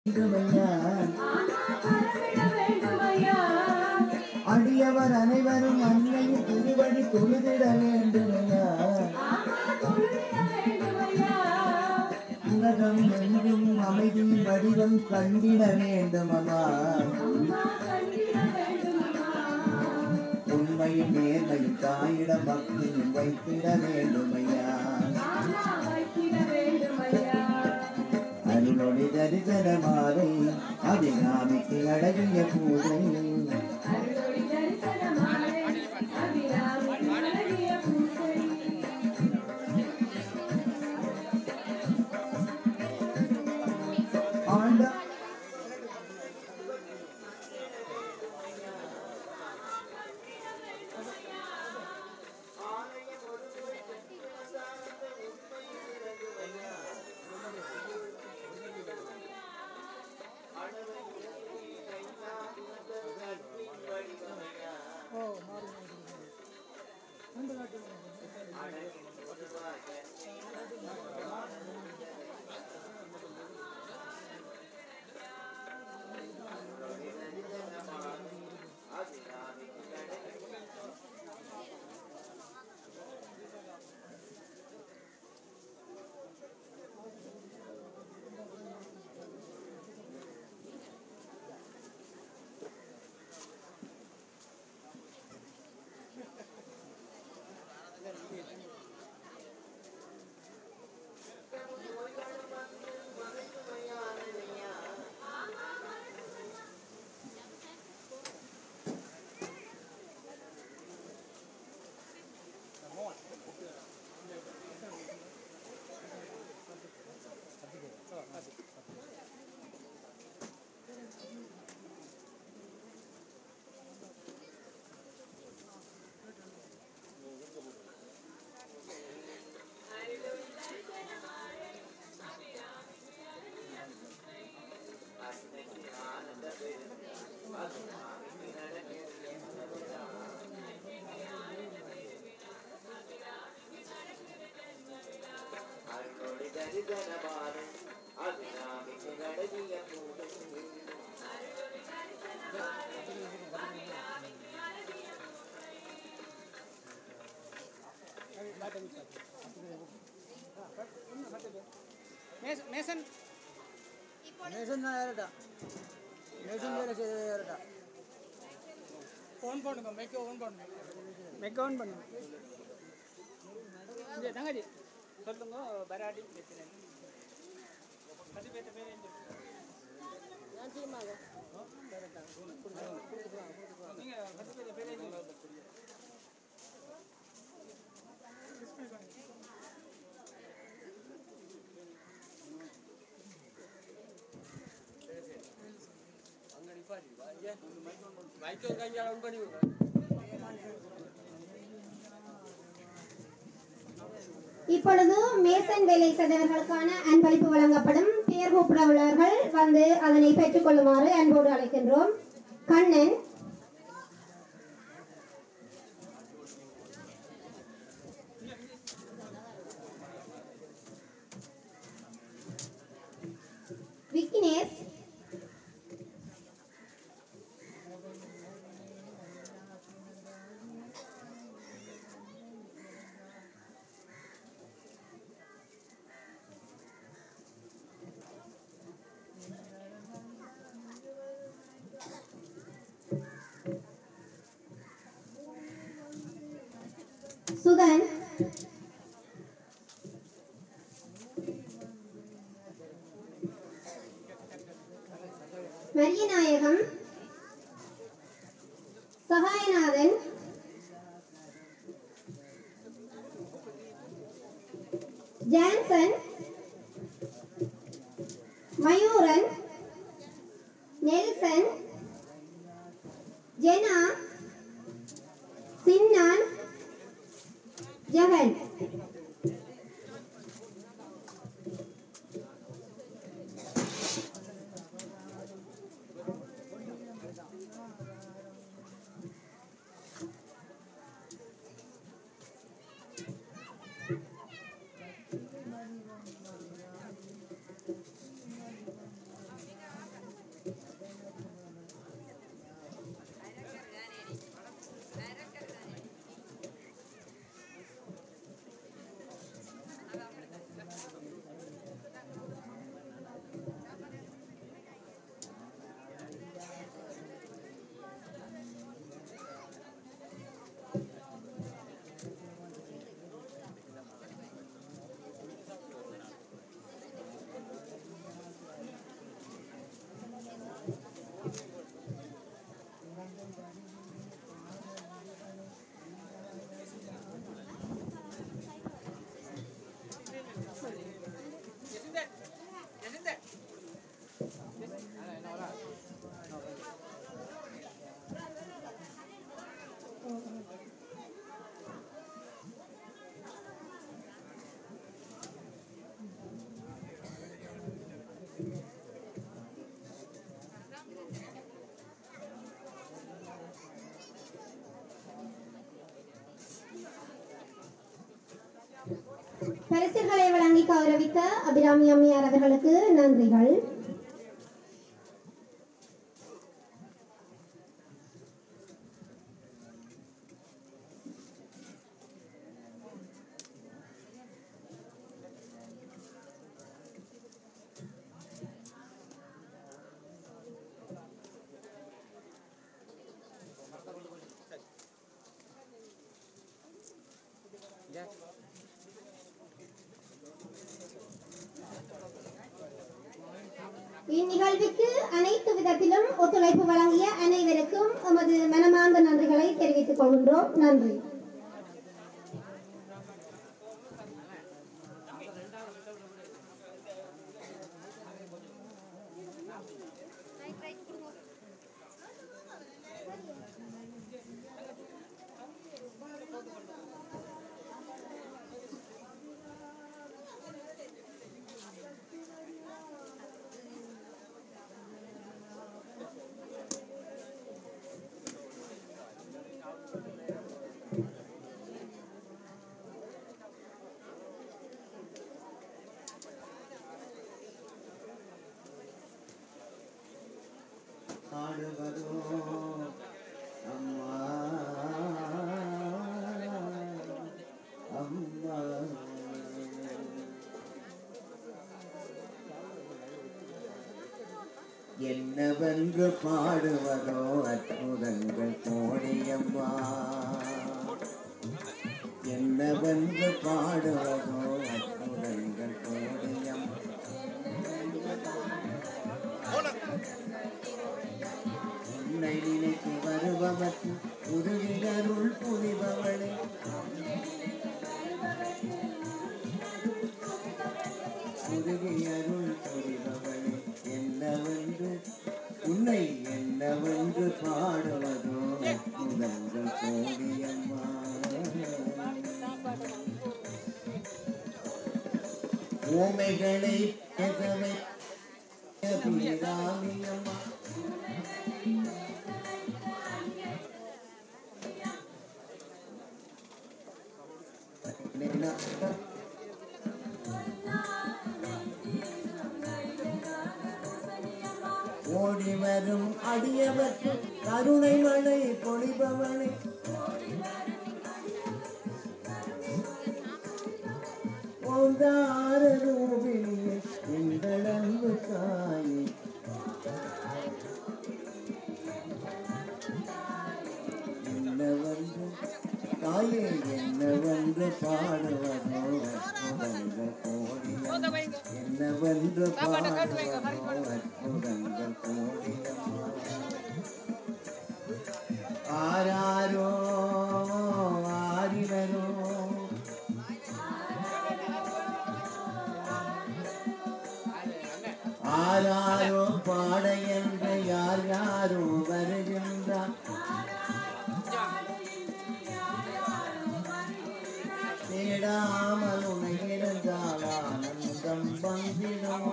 வேண்டுமையா வரவிட வேண்டுமையா அடியவர் அனைவரும் அன்னையின் திருவடி தொழுதிட வேண்டுமையா ஆமா தொழுதிட வேண்டுமையா உலகம் எங்கும் அமைதி வடிவம் கண்டிட வேண்டுமம்மா அம்மா கண்டிட வேண்டுமம்மா உண்மையும் நேர்மையும் தாயிடம் பக்தியும் வைத்திட வேண்டுமையா ஆமா வைத்திட வேண்டுமையா அருளொளி தரிசனமாலை அபிராமிக்கு அழகிய பூஜை அருளொளி தரிசனமாலை அபிராமி அழகிய பூசை ஆண்டா மேசன் மேசன் நேசன் தான் ஏறட்டா நேசன் வேலை செய்ய ஏறட்டா ஓன் பண்ணுங்க மெக்க ஓன் பண்ணுங்க மெக்க ஓன் பண்ணுங்க இந்த தங்கச்சி சொல்லுங்க பராடி பேசுகிறேன் பத்து பேர்த்த பேர் என்ன நீங்க பத்து பேர்த்த பேர் என்ன மைக்கோ கையால் ஒன் பண்ணி விடுறேன் இப்பொழுது மேசன் வேலை செய்தவர்களுக்கான அன்பளிப்பு வழங்கப்படும் பெயர் கூப்பிட உள்ளவர்கள் வந்து அதனை பெற்றுக்கொள்ளுமாறு அன்போடு அழைக்கின்றோம் கண்ணன் விக்னேஷ் சுதன் மரியநாயகம் சகாயநாதன் ஜான்சன் மயூரன் நெல்சன் ஜெனா சின்னான் ஜெகன் பரிசுகளை வழங்கி கௌரவித்த அபிராமி அம்மையார் அவர்களுக்கு நன்றிகள் இந்நிகழ்வுக்கு அனைத்து விதத்திலும் ஒத்துழைப்பு வழங்கிய அனைவருக்கும் எமது மனமார்ந்த நன்றிகளை தெரிவித்துக் கொள்கின்றோம் நன்றி ஆடுவதோ அம்மா அம்மா என்னவென்று பாடுவதோ அற்புதங்கள் கோடியம்மா என்னவென்று பாடுவதோ அற்புதங்கள் கோடியம்மா உன்னை நினைத்து வருபவர்க்கு உருவிகருள் புரிபவளே உருவியருள் புரிபவளே என்னவென்று உன்னை என்னவென்று பாடுவதோ அற்புதங்கள் கோடியம்மா ஊமைகளை பெதவை அபிராமியம்மா ஓடி வரும் அடியவர்க்கு கருணை மழை பொழிபவனை ஓந்தார ரூபிணியே எங்கள் அன்பு தாயே என்னவென்று தாயே என்னவென்று பாடுவதோ அற்புதங்கள் கோடியம் என்னவென்று பாடுவதோ அற்புதங்கள் கோடியம் ஆராரோ ஆரிவரோ ஆராரோ பாட என்று யார் யாரோ வருகின்றார் தேடாமல் உனை இருந்தால் ஆனந்தம் வந்திடும்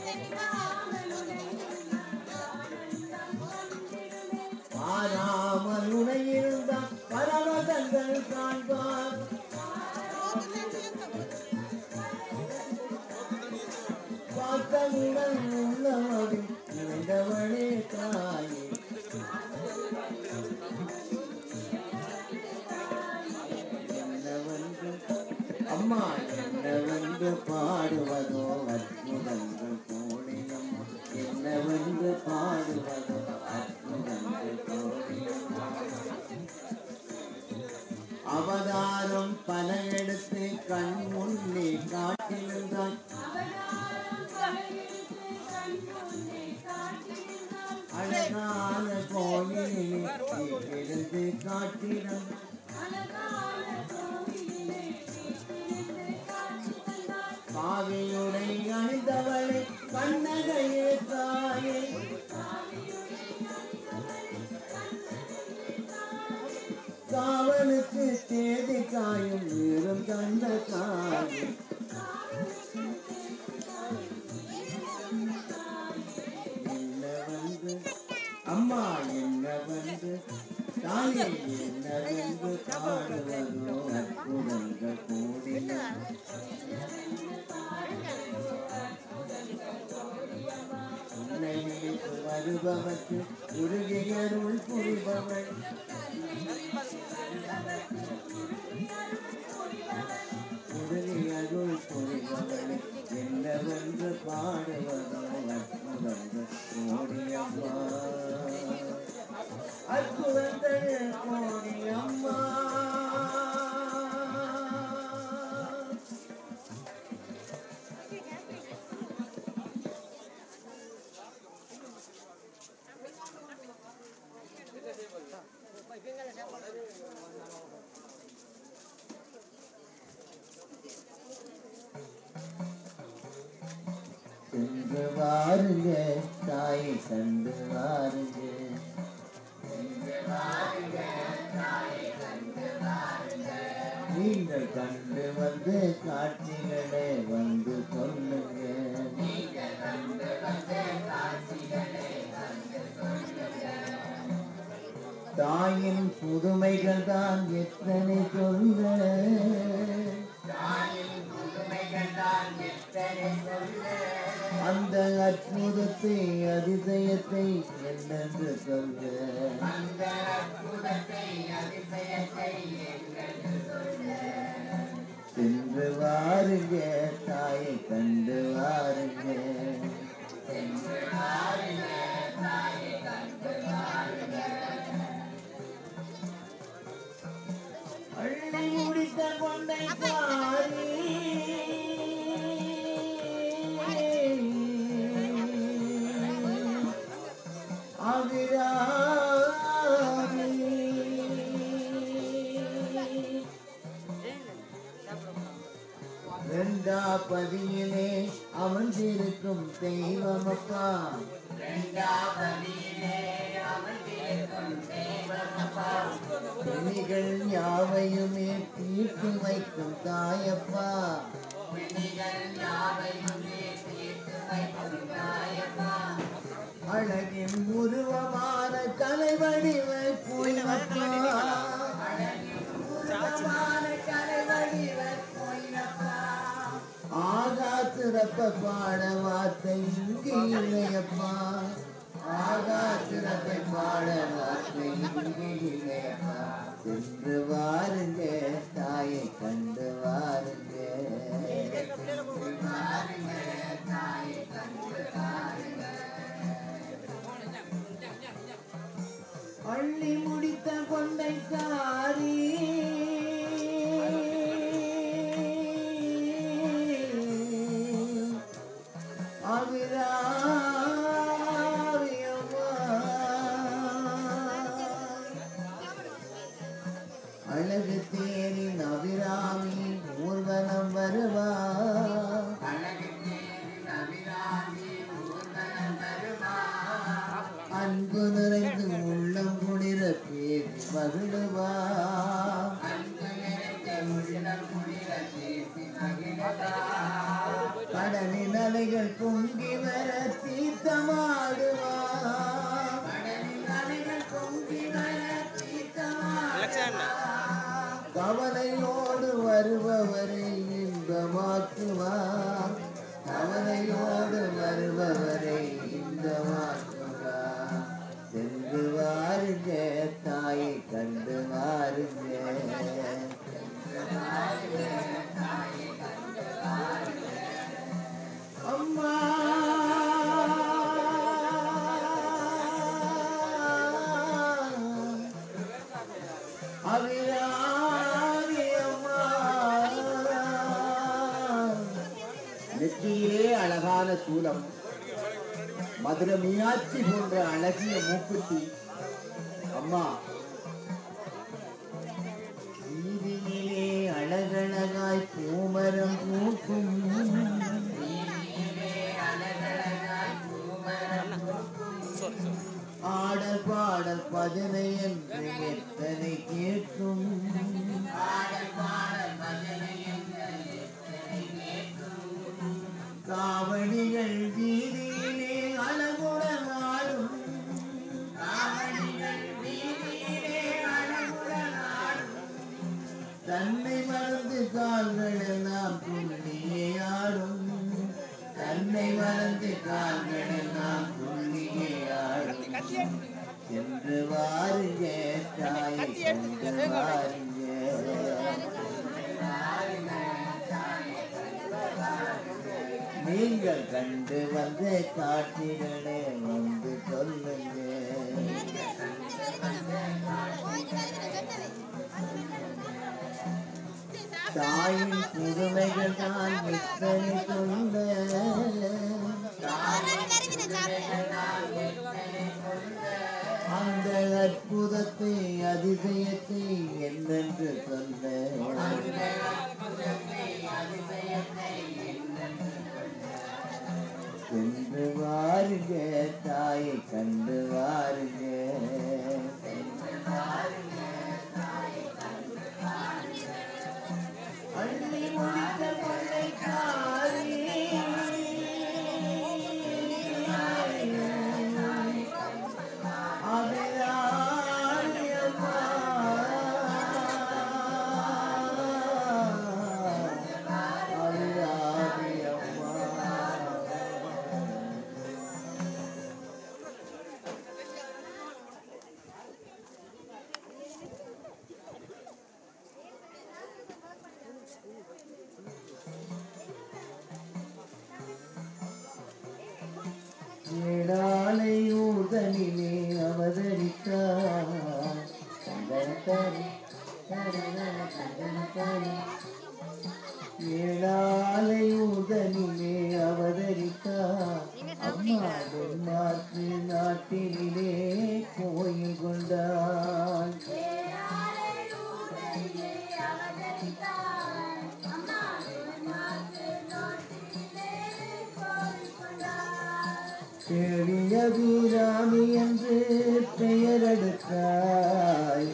ஆறாமல் உனை இருந்தால் பரவதங்கள் காண்பார் பார்த்தவுடன் உள்ளவடி இணைந்தவளே தாயே என்னவென்று அம்மா என்னவென்று பாடுவதோ அற்புதங்கள் கோடியம்மா என்னவென்று பாடுவதோ அற்புதங்கள் கோடியம்மா அவதாரம் பல எடுத்து கண் முன்னே காட்டியிருந்தாய் அழகான கோயிலிலே இருந்து காட்டினான் காவியுடை அணிந்தவளை கண்ணகையே தாயே காவலுக்கு தேதி காயும் வீரம் தந்த தாயே என்ன வந்து அம்மா என்ன வந்து தாயே என்னவென்று பாடுவதோ அற்புதங்கள் கோடின உன்னை நினைத்து வருபவர்க்கு உருகியருள் புரிபவள் உருகியருள் புரிபவள் என்னவென்று பாடுவதோ அற்புதங்கள் கோடியம்மா அற்புதங்கள் கோடியம்மா சென்று வாருங்க தாயை கண்டு வாருங்க சென்று வாருங்க, தாயை கண்டு வாருங்க. நீங்கள் கண்டு வந்து காட்சிகளே வந்து சொல்லுங்க நீங்கள் கண்டு வந்து காட்சிகளே வந்து சொல்லுங்க தாயின் புதுமைகள் தான் எத்தனை சொல்ல தாயின் புதுமைகள் தான் எத்தனை சொல்ல அந்த அற்புதத்தை அதிசயத்தை என்னென்று சொல்ல அந்த அற்புதத்தை அதிசயத்தை என்னென்று சொல்ல சென்று வாருங்க தாயை கண்டு வாருங்க சென்று வாருங்க தாயை கண்டு வாருங்க அள்ளி முடித்த கொண்டை பாரி அவிராமி ரெண்டா பதியிலே அமர்ந்திருக்கும் தெய்வமப்பா ரெண்டா பதியிலே அமர்ந்திருக்கும் தெய்வமப்பா துணிகள் யாவையுமே தீர்த்து வைக்கும் தாயப்பா துணிகள் யாவையுமே தீர்த்து வைக்கும் தாயப்பா அழகின் உருவமான கலைவடிவ குயிலப்பா அழகின் உருவமான கலைவடிவ குயிலப்பா ஆகா சிறப்ப பாட வார்த்தை இங்கு இல்லையப்பா ஆகா சிறப்பை பாட வார்த்தை இங்கு இல்லையப்பா சென்று வாருங்க தாயை கண்டு வாருங்க சென்று வாருங்க தாயை கண்டு வாருங்க அள்ளி முடித்த கொண்டைக்காரி அவிராவியம்மா. அழகு தேரின் அபிராமி ஊர்வலம் வருவா அழகு தேரின் அபிராமி ஊர்வலம் வருவா அன்பு நிறைந்து உள்ளம் குளிர பேசி மகிழுவா அன்பு நிறைந்த உள்ளம் குளிர பேசி மகிழுவா கடலின் அலைகள் பொங்கி வர தீர்த்தமாடுவா கடலின் அலைகள் பொங்கி வர தீர்த்தமாடுவா கவலையோடு வருபவரை இன்பமாக்குவா கவலையோடு வருபவரை இன்பமாக்குவா சென்று வாருங்க தாயை கண்டு வாருங்க சென்று வாருங்க, தாயை கண்டு வாருங்க. அம்மா அபிராமி அம்மா நெற்றியே அழகான சூலம் மதுர மீனாட்சி போன்ற அழகிய மூக்குத்தி அம்மா வீதியிலே அழகழகாய் பூமரம் பூக்கும் ஆடல் பாடல் பஜனை என்று எத்தனை கேட்கும் காவடிகள் வீதியிலே அழகுடன் ஆடும் காவடிகள் வீதியிலே கால்கள் எல்லாம் துள்ளியே ஆடும் தன்னை மறந்து கால்கள் எல்லாம் துள்ளியே ஆடும் என்று வாருங்க தாயை கண்டு வாருங்க நீங்கள் கண்டு வந்த காட்சிகளே வந்து சொல்லுங்க தாயின் புதுமைகள் தான் இத்தனை கொண்ட அந்த அற்புதத்தை அதிசயத்தை என்னென்று சொல்ல சென்று வாருங்க தாயை கண்டு வாருங்க அள்ளி முடித்த கொள்ளைக்காரி அபிராமி அம்மா. அபிராமி அம்மா. ஏழாலை ஊர்தனிலே அவதரித்தார் கந்தனத்தானே, தரதர கந்தனத்தானே. ஏழாலை ஊர்தனிலே அவதரித்தார் அம்மா தென்மார்க்கு நாட்டினிலே கோயில் கொண்டாள் தேடிய வீராமி என்று பெயரெடுத்தாய்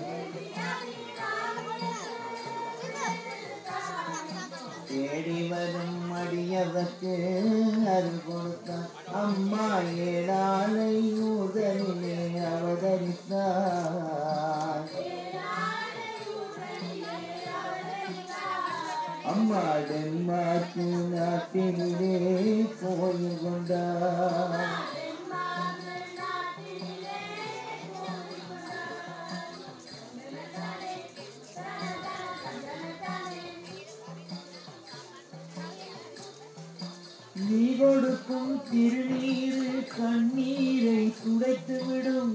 தேடி வரும் அடியவர்க்கு அருள் கொடுத்தான் அம்மா ஏழாலை முதலிலே அவதரித்தார் அம்மா டென்மார்க்கு நாட்டினிலே கோயில் கொண்டார் நீ கொடுக்கும் திருநீரு கண்ணீரை துடைத்து விடும்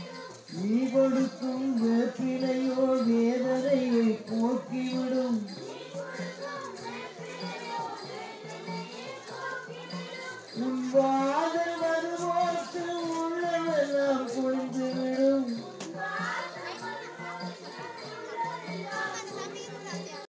நீ கொடுக்கும் வேப்பிலையோ வேதனையை போக்கிவிடும்